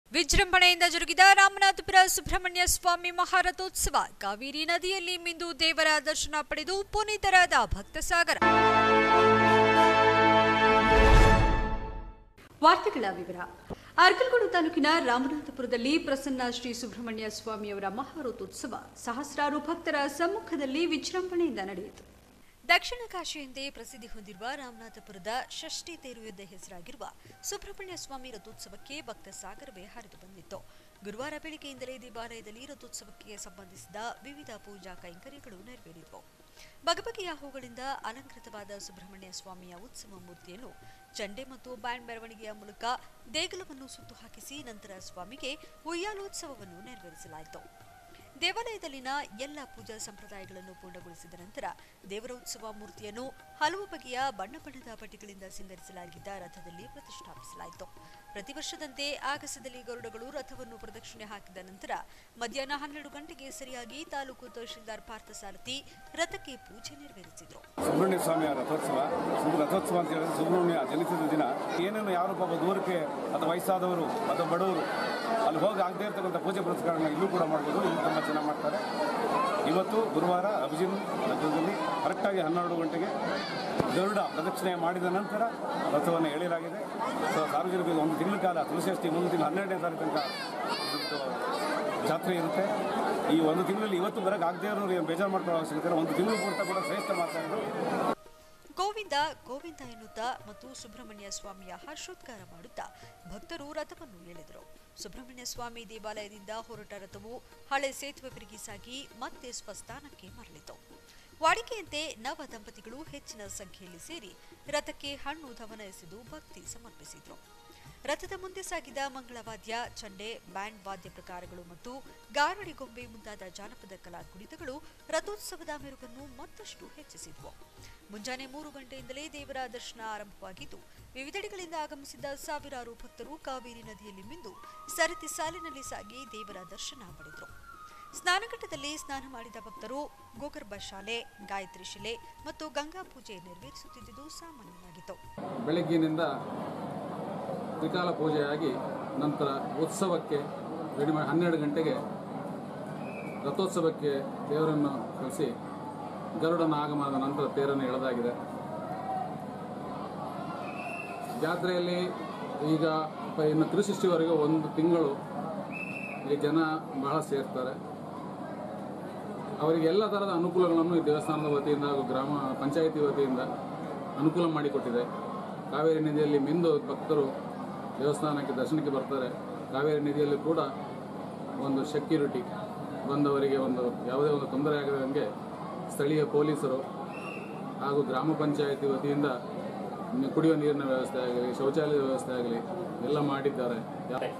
ವಿಜೃಂಭಣೆಯಿಂದ ಜರುಗಿದ ರಾಮನಾಥಪುರ ಸುಬ್ರಹ್ಮಣ್ಯ ಸ್ವಾಮಿ ಮಹಾರಥೋತ್ಸವ ಕಾವೇರಿ ನದಿಯಲ್ಲಿ ಮಿಂದು ದೇವರ ದರ್ಶನ ಪಡೆದು ಪುನೀತರಾದ ಭಕ್ತ ಸಾಗರ ವಾರ್ತೆಗಳ ವಿವರ ಅರ್ಕಲ್ಗೂಡು ತಾಲೂಕಿನ ರಾಮನಾಥಪುರದಲ್ಲಿ ಪ್ರಸನ್ನ ಶ್ರೀ ಸುಬ್ರಹ್ಮಣ್ಯ ಸ್ವಾಮಿಯವರ ಮಹಾರಥೋತ್ಸವ ಸಹಸ್ರಾರು ಭಕ್ತರ ಸಮ್ಮುಖದಲ್ಲಿ ವಿಜೃಂಭಣೆಯಿಂದ ನಡೆಯಿತು ದಕ್ಷಿಣ ಕಾಶಿ ಎಂದೇ ಪ್ರಸಿದ್ಧಿ ಹೊಂದಿರುವ ರಾಮನಾಥಪುರದ ಷಷ್ಠಿ ತೇರು ಎಂದೇ ಹೆಸರಾಗಿರುವ ಸುಬ್ರಹ್ಮಣ್ಯ ಸ್ವಾಮಿ ರಥೋತ್ಸವಕ್ಕೆ ಭಕ್ತ ಸಾಗರವೇ ಹರಿದು ಬಂದಿತ್ತು ಗುರುವಾರ ಬೆಳಿಗ್ಗೆಯಿಂದಲೇ ದೇವಾಲಯದಲ್ಲಿ ರಥೋತ್ಸವಕ್ಕೆ ಸಂಬಂಧಿಸಿದ ವಿವಿಧ ಪೂಜಾ ಕೈಂಕರ್ಯಗಳು ನೆರವೇರಿದವು ಬಗೆಬಗೆಯ ಹೂಗಳಿಂದ ಅಲಂಕೃತವಾದ ಸುಬ್ರಹ್ಮಣ್ಯ ಸ್ವಾಮಿಯ ಉತ್ಸವ ಮೂರ್ತಿಯನ್ನು ಚಂಡೆ ಮತ್ತು ಬ್ಯಾಂಡ್ ಮೆರವಣಿಗೆಯ ಮೂಲಕ ದೇಗುಲವನ್ನು ಸುತ್ತು ಹಾಕಿಸಿ ನಂತರ ಸ್ವಾಮಿಗೆ ಉಯ್ಯಾಲೋತ್ಸವವನ್ನು ನೆರವೇರಿಸಲಾಯಿತು ದೇವಾಲಯದಲ್ಲಿನ ಎಲ್ಲ ಪೂಜಾ ಸಂಪ್ರದಾಯಗಳನ್ನು ಪೂರ್ಣಗೊಳಿಸಿದ ನಂತರ ದೇವರ ಉತ್ಸವ ಮೂರ್ತಿಯನ್ನು ಹಲವು ಬಗೆಯ ಬಣ್ಣ ಬಣ್ಣದ ಪಟ್ಟಿಗಳಿಂದ ಸಿಂಗರಿಸಲಾಗಿದ್ದ ರಥದಲ್ಲಿ ಪ್ರತಿಷ್ಠಾಪಿಸಲಾಯಿತು ಪ್ರತಿ ವರ್ಷದಂತೆ ಆಗಸದಲ್ಲಿ ಗರುಡಗಳು ರಥವನ್ನು ಪ್ರದಕ್ಷಿಣೆ ಹಾಕಿದ ನಂತರ ಮಧ್ಯಾಹ್ನ ಹನ್ನೆರಡು ಗಂಟೆಗೆ ಸರಿಯಾಗಿ ತಾಲೂಕು ತಹಶೀಲ್ದಾರ್ ಪಾರ್ಥಸಾರಥಿ ರಥಕ್ಕೆ ಪೂಜೆ ನೆರವೇರಿಸಿದರು ಸುಬ್ರಹ್ಮಣ್ಯ ಸ್ವಾಮಿಯ ರಥೋತ್ಸವ ಸುಬ್ ರಥೋತ್ಸವ ಅಂತ ಹೇಳಿದ್ರೆ ಸುಬ್ರಹ್ಮಣ್ಯ ಜನಿಸಿದ ದಿನ ಏನೇನು ಯಾರು ಪಾಪ ದೂರಕ್ಕೆ ಅಥವಾ ವಯಸ್ಸಾದವರು ಅಥವಾ ಬಡವರು ಅಲ್ಲಿ ಹೋಗಿ ಆಗದೇ ಇರ್ತಕ್ಕಂಥ ಪೂಜೆ ಪುರಸ್ಕಾರಗಳನ್ನ ಇಲ್ಲೂ ಕೂಡ ಮಾಡ್ಬೋದು ಇಲ್ಲಿ ತುಂಬ ಚೆನ್ನಾಗಿ ಮಾಡ್ತಾರೆ ಇವತ್ತು ಗುರುವಾರ ಅಭಿಜಿನ್ ಲಗ್ನದಲ್ಲಿ ಕರೆಕ್ಟಾಗಿ ಹನ್ನೆರಡು ಗಂಟೆಗೆ ಗರುಡ ಪ್ರದಕ್ಷಿಣೆ ಮಾಡಿದ ನಂತರ ರಥವನ್ನು ಎಳೆಯಲಾಗಿದೆ ಸೊ ಸಾರ್ವಜನಿಕರಿಗೆ ಒಂದು ತಿಂಗಳ ಕಾಲ ತುಳಸಿಷ್ಠಿ ಮುಂದಿನ ತಿಂಗಳು ಹನ್ನೆರಡನೇ ತಾರೀಕು ತನಕ ಇದ್ದು ಜಾತ್ರೆ ಇರುತ್ತೆ ಈ ಒಂದು ತಿಂಗಳಲ್ಲಿ ಇವತ್ತು ಬರೋಕೆ ಆಗದೇ ಇರೋರು ಏನು ಬೇಜಾರು ಮಾಡ್ಕೊಳ್ಳೋ ಅವಶ್ಯಕತೆ ಇಲ್ಲ. ಒಂದು ತಿಂಗಳು ಪೂರ್ತ ಕೂಡ ಶ್ರೇಷ್ಠ ಮಾತಾಡೋದು ಗೋವಿಂದ ಗೋವಿಂದ ಎನ್ನುತ್ತಾ ಮತ್ತು ಸುಬ್ರಹ್ಮಣ್ಯ ಸ್ವಾಮಿಯ ಹರ್ಷೋದ್ಗಾರ ಮಾಡುತ್ತಾ ಭಕ್ತರು ರಥವನ್ನು ಎಳೆದರು ಸುಬ್ರಹ್ಮಣ್ಯ ಸ್ವಾಮಿ ದೇವಾಲಯದಿಂದ ಹೊರಟ ರಥವು ಹಳೆ ಸೇತುವೆವರೆಗೆ ಸಾಗಿ ಮತ್ತೆ ಸ್ವಸ್ಥಾನಕ್ಕೆ ಮರಳಿತು ವಾಡಿಕೆಯಂತೆ ನವ ದಂಪತಿಗಳು ಹೆಚ್ಚಿನ ಸಂಖ್ಯೆಯಲ್ಲಿ ಸೇರಿ ರಥಕ್ಕೆ ಹಣ್ಣು ಧವನ ಎಸೆದು ಭಕ್ತಿ ಸಮರ್ಪಿಸಿದರು ರಥದ ಮುಂದೆ ಸಾಗಿದ ಮಂಗಳವಾದ್ಯ ಚಂಡೆ ಬ್ಯಾಂಡ್ ವಾದ್ಯ ಪ್ರಕಾರಗಳು ಮತ್ತು ಗಾರಡಿ ಗೊಂಬೆ ಮುಂತಾದ ಜಾನಪದ ಕಲಾ ಕುಣಿತಗಳು ರಥೋತ್ಸವದ ಮೆರುಗನ್ನು ಮತ್ತಷ್ಟು ಹೆಚ್ಚಿಸಿದ್ವು ಮುಂಜಾನೆ ಮೂರು ಗಂಟೆಯಿಂದಲೇ ದೇವರ ದರ್ಶನ ಆರಂಭವಾಗಿದ್ದು ವಿವಿಧೆಡೆಗಳಿಂದ ಆಗಮಿಸಿದ್ದ ಸಾವಿರಾರು ಭಕ್ತರು ಕಾವೇರಿ ನದಿಯಲ್ಲಿ ಮಿಂದು ಸರತಿ ಸಾಲಿನಲ್ಲಿ ಸಾಗಿ ದೇವರ ದರ್ಶನ ಪಡೆದರು ಸ್ನಾನಘಟ್ಟದಲ್ಲಿ ಸ್ನಾನ ಮಾಡಿದ ಭಕ್ತರು ಗೋಗರ್ಭ ಶಾಲೆ ಗಾಯತ್ರಿ ಶಿಲೆ ಮತ್ತು ಗಂಗಾ ಪೂಜೆ ನೆರವೇರಿಸುತ್ತಿದ್ದುದು ಸಾಮಾನ್ಯವಾಗಿತ್ತು ಬೆಳಗ್ಗಿನಿಂದ ತ್ರಿಕಾಲ ಪೂಜೆಯಾಗಿ ನಂತರ ಉತ್ಸವಕ್ಕೆ ರೆಡಿ ಮಾಡಿ ಹನ್ನೆರಡು ಗಂಟೆಗೆ ರಥೋತ್ಸವಕ್ಕೆ ದೇವರನ್ನು ಕಳಿಸಿ ಗರುಡನ ಆಗಮನದ ನಂತರ ತೇರನ್ನು ಎಳೆದಾಗಿದೆ ಜಾತ್ರೆಯಲ್ಲಿ ಈಗ ಪ- ಇನ್ನು ತ್ರಿಸೃಷ್ಟಿವರೆಗೂ ಒಂದು ತಿಂಗಳು ಇಲ್ಲಿ ಜನ ಬಹಳ ಸೇರ್ತಾರೆ ಅವರಿಗೆ ಎಲ್ಲ ಥರದ ಅನುಕೂಲಗಳನ್ನು ಈ ದೇವಸ್ಥಾನದ ವತಿಯಿಂದ ಹಾಗೂ ಗ್ರಾಮ ಪಂಚಾಯಿತಿ ವತಿಯಿಂದ ಅನುಕೂಲ ಮಾಡಿಕೊಟ್ಟಿದೆ ಕಾವೇರಿ ನದಿಯಲ್ಲಿ ಮಿಂದು ಭಕ್ತರು ದೇವಸ್ಥಾನಕ್ಕೆ ದರ್ಶನಕ್ಕೆ ಬರ್ತಾರೆ ಕಾವೇರಿ ನದಿಯಲ್ಲಿ ಕೂಡ ಒಂದು ಸೆಕ್ಯೂರಿಟಿ ಬಂದವರಿಗೆ ಒಂದು ಯಾವುದೇ ಒಂದು ತೊಂದರೆ ಆಗದಂಗೆ ಸ್ಥಳೀಯ ಪೊಲೀಸರು ಹಾಗೂ ಗ್ರಾಮ ಪಂಚಾಯಿತಿ ವತಿಯಿಂದ ನಿ- ಕುಡಿಯುವ ನೀರಿನ ವ್ಯವಸ್ಥೆ ಆಗಲಿ ಶೌಚಾಲಯದ ವ್ಯವಸ್ಥೆ ಆಗಲಿ ಎಲ್ಲ ಮಾಡಿದ್ದಾರೆ ಯಾ-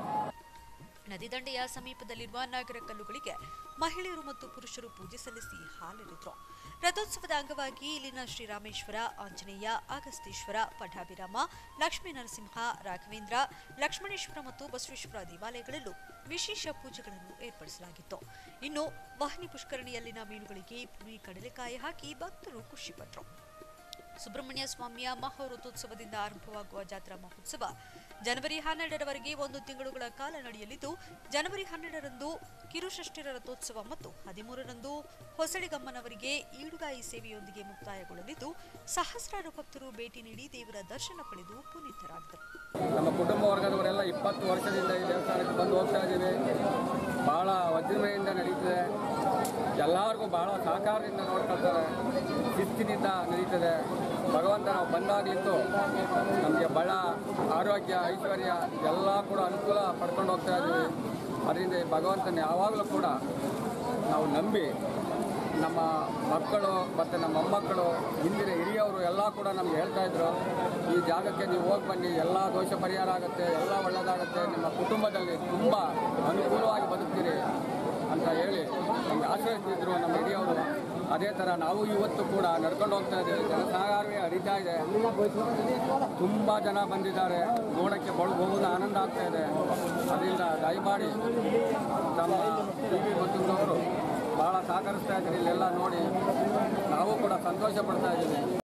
ನದಿ ದಂಡೆಯ ಸಮೀಪದಲ್ಲಿರುವ ನಾಗರ ಕಲ್ಲುಗಳಿಗೆ ಮಹಿಳೆಯರು ಮತ್ತು ಪುರುಷರು ಪೂಜೆ ಸಲ್ಲಿಸಿ ಹಾಲೆರೆದ್ರು ರಥೋತ್ಸವದ ಅಂಗವಾಗಿ ಇಲ್ಲಿನ ಶ್ರೀರಾಮೇಶ್ವರ ಆಂಜನೇಯ ಅಗಸ್ತೀಶ್ವರ ಪಠಾಭಿರಾಮ ಲಕ್ಷ್ಮೀ ನರಸಿಂಹ ರಾಘವೇಂದ್ರ ಲಕ್ಷ್ಮಣೇಶ್ವರ ಮತ್ತು ಬಸವೇಶ್ವರ ದೇವಾಲಯಗಳಲ್ಲೂ ವಿಶೇಷ ಪೂಜೆಗಳನ್ನು ಏರ್ಪಡಿಸಲಾಗಿತ್ತು ಇನ್ನು ವಾಹಿನಿ ಪುಷ್ಕರಣಿಯಲ್ಲಿನ ಮೀನುಗಳಿಗೆ ಪುರಿ ಕಡಲೆಕಾಯಿ ಹಾಕಿ ಭಕ್ತರು ಖುಷಿಪಟ್ಟರು ಸುಬ್ರಹ್ಮಣ್ಯ ಸ್ವಾಮಿಯ ಮಹಾರಥೋತ್ಸವದಿಂದ ಆರಂಭವಾಗುವ ಜಾತ್ರಾ ಮಹೋತ್ಸವ ಜನವರಿ ಹನ್ನೆರಡರವರೆಗೆ ಒಂದು ತಿಂಗಳುಗಳ ಕಾಲ ನಡೆಯಲಿದ್ದು ಜನವರಿ ಹನ್ನೆರಡರಂದು ಕಿರುಷಷ್ಠಿರ ರಥೋತ್ಸವ ಮತ್ತು ಹದಿಮೂರರಂದು ಹೊಸಡಿಗಮ್ಮನವರಿಗೆ ಈಡುಗಾಯಿ ಸೇವೆಯೊಂದಿಗೆ ಮುಕ್ತಾಯಗೊಳ್ಳಲಿದ್ದು ಸಹಸ್ರಾರು ಭಕ್ತರು ಭೇಟಿ ನೀಡಿ ದೇವರ ದರ್ಶನ ಪಡೆದು ಪುನೀತರಾದರು ನಮ್ಮ ಕುಟುಂಬ ವರ್ಗದವರೆಲ್ಲ ಇಪ್ಪತ್ತು ವರ್ಷದಿಂದ ಈ ದೇವಸ್ಥಾನಕ್ಕೆ ಬಂದು ಹೋಗ್ತಾ ಇದ್ದೀವಿ ಭಾಳ ವಜ್ರಮೆಯಿಂದ ನಡೀತದೆ ಎಲ್ಲರಿಗೂ ಭಾಳ ಸಹಕಾರದಿಂದ ನೋಡ್ಕೊಳ್ತಾರೆ ಶಿಸ್ತಿನಿಂದ ನಡೀತದೆ ಭಗವಂತ ನಾವು ಬಂದಾಗಲಿದ್ದು ನಮಗೆ ಬಳ ಆರೋಗ್ಯ ಐಶ್ವರ್ಯ ಎಲ್ಲ ಕೂಡ ಅನುಕೂಲ ಪಡ್ಕೊಂಡು ಹೋಗ್ತಾ ಇದ್ದೀವಿ ಅದರಿಂದ ಈ ಭಗವಂತನ ಯಾವಾಗಲೂ ಕೂಡ ನಾವು ನಂಬಿ ನಮ್ಮ ಮಕ್ಕಳು ಮತ್ತು ನಮ್ಮ ಮೊಮ್ಮಕ್ಕಳು ಹಿಂದಿನ ಹಿರಿಯವರು ಎಲ್ಲ ಕೂಡ ನಮ್ಗೆ ಹೇಳ್ತಾ ಇದ್ರು ಈ ಜಾಗಕ್ಕೆ ನೀವು ಹೋಗಿ ಬನ್ನಿ ಎಲ್ಲ ದೋಷ ಪರಿಹಾರ ಆಗುತ್ತೆ ಎಲ್ಲ ಒಳ್ಳೆಯದಾಗುತ್ತೆ ನಿಮ್ಮ ಕುಟುಂಬದಲ್ಲಿ ತುಂಬ ಅನುಕೂಲವಾಗಿ ಬದುಕ್ತೀರಿ ಅಂತ ಹೇಳಿ ನಮ್ಗೆ ಆಶ್ರಯಿಸ್ತಿದ್ರು ನಮ್ಮ ಹಿರಿಯವರು ಅದೇ ಥರ ನಾವು ಇವತ್ತು ಕೂಡ ನಡ್ಕೊಂಡು ಹೋಗ್ತಾ ಇದ್ದೀವಿ ಜನಸಾಗರವೇ ಹರಿತಾ ಇದೆ ತುಂಬ ಜನ ಬಂದಿದ್ದಾರೆ ನೋಡೋಕ್ಕೆ ಬಳು ಬಹುದ ಆನಂದ ಆಗ್ತಾ ಇದೆ ಅದರಿಂದ ದಯಮಾಡಿ ತಮ್ಮ ಟಿ ವಿ ಬಂಧುಗಳವರು ಭಾಳ ಸಹಕರಿಸ್ತಾ ಇದ್ದೀರಿ ಇಲ್ಲೆಲ್ಲ ನೋಡಿ ನಾವು ಕೂಡ ಸಂತೋಷ ಪಡ್ತಾ ಇದ್ದೀವಿ